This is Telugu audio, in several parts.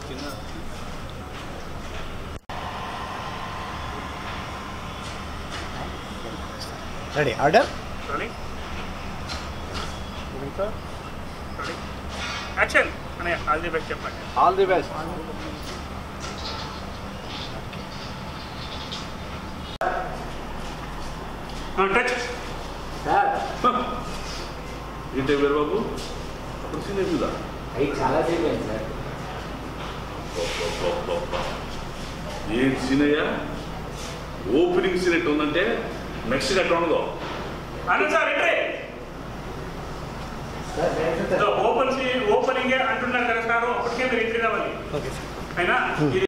Ready order ready ready action అనే ఆల్ ది బెస్ట్ చెప్పండి ఆల్ ది బెస్ట్ టచ్ ఏంటి వీరబాబు అప్పుడు సీన్ అయిపోయిందా అవి చాలా సేపు అయింది సార్ ఏంటి సీన్ అయ్యా ఓపెనింగ్ సీన్ ఎట్టు ఉందంటే నెక్స్ట్ ఎట్లా ఉండదు అన్న సార్ ఎంట్రీ ఓపెన్ ఓపెనింగ్ అంటున్నారు కదా సార్ అప్పటికే మీరు ఎంట్రీ రావాలి ఓకే సార్ అయినా ఇది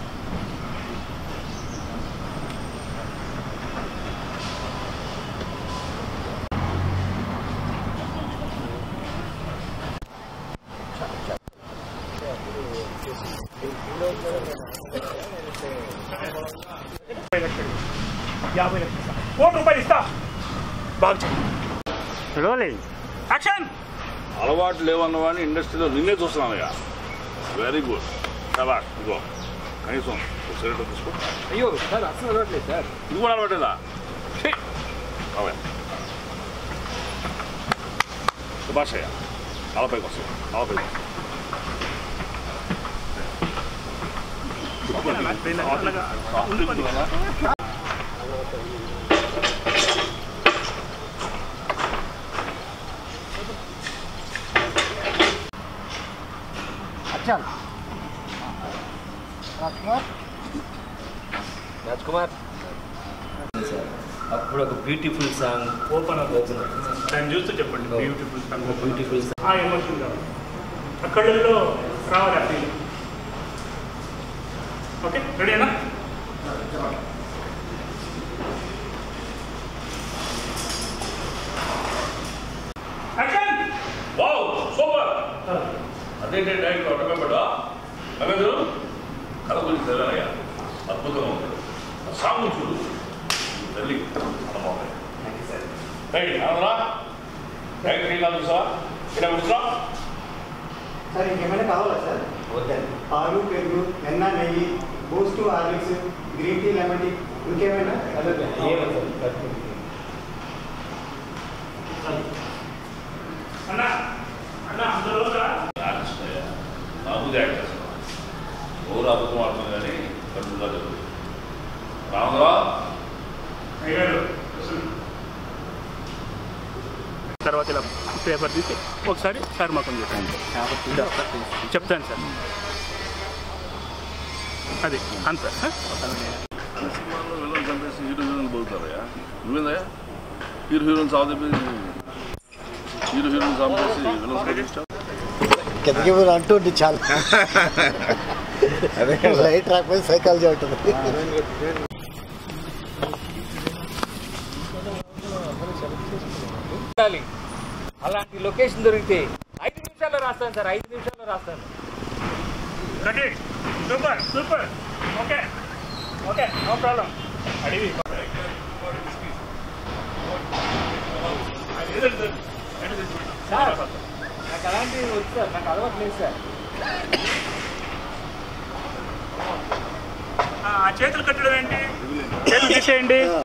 యాభై లక్షలు సార్. కోటి రూపాయలు ఇస్తా బాగా చెప్పండి యాక్షన్ అలవాటు లేవన్నవాడిని ఇండస్ట్రీలో నిన్నే చూస్తున్నానయ్యా వెరీ గుడ్ కదా ఇదిగో కనీసం ఒక సిగరెట్ తీసుకో అయ్యో సార్ అసలు అలవాట్లేదు సార్ ఇది కూడా అలవాటేదా ఛీ! రావయ్యా శుభాషయ్య నలభైకి వస్తాయి నలభైకి వస్తాయి అచ్చాల్ రాజ్కుమార్ రాజ్ కుమార్ అప్పుడు ఒక బ్యూటిఫుల్ సాంగ్ ఓపెన్ అవుతుంది దాన్ని చూస్తూ చెప్పండి బ్యూటిఫుల్ బ్యూటిఫుల్ సాంగ్ ఆ ఎమోషన్ కావాలి ఆ కళ్ళల్లో రావాలి ఆ ఫీల్ ఓకే రెడీనా యాక్షన్ వావ్ సూపర్ అదేంటి డైరెక్ట్ అటకపోయా నగదు కథ గురించి తెలియనయ్యా అద్భుతంగా ఉంది ఆ సాంగ్ చూడు తల్లి అన్నమాట రైట్ అవునా డైరెక్ట్ ఏం కాదు సార్ ఇక్కడ కూర్చున్నా సార్ ఇంకేమైనా కావాలా సార్ వద్దండి పాలు పెరుగు వెన్న నెయ్యి Boost Horlicks green tea lemon tea ఇంకేమైనా అన్న అన్న అందులో ఆర్టిస్ట్ అయ్యా నాకు యాక్ట్ చేస్తున్నా ఎవరు అద్భుతం ఆడుతుంది కానీ కడుపుగా జరుగుతుంది రామరా అయ్యారు తర్వాత ఇలా పేపర్ తీసి ఒకసారి సార్ మాకు చెప్పండి చెప్తాను సార్ అది అంత సినిమాలో విలన్ చంపేసి హీరో హీరోయిన్ పోతారయ్యా నువ్వేందయ్యా హీరో హీరోయిన్ సాగు హీరో హీరోయిన్ చంపేసి విలన్ చంపేసి కిందకి మీరు అంటుంది చాలా అదే లైట్ రాకపోతే సైకాలజీ ఉంటుంది ఉండాలి అలాంటి లొకేషన్ దొరికితే ఐదు నిమిషాల్లో రాస్తాను సార్ ఐదు నిమిషాల్లో రాస్తాను ready super super okay okay no problem అడిగి సార్ నాకు అలాంటివి వచ్చు సార్ నాకు అలవాటు లేదు సార్ ఆ చేతులు కట్టడం ఏంటి చేతులు తీసేయండి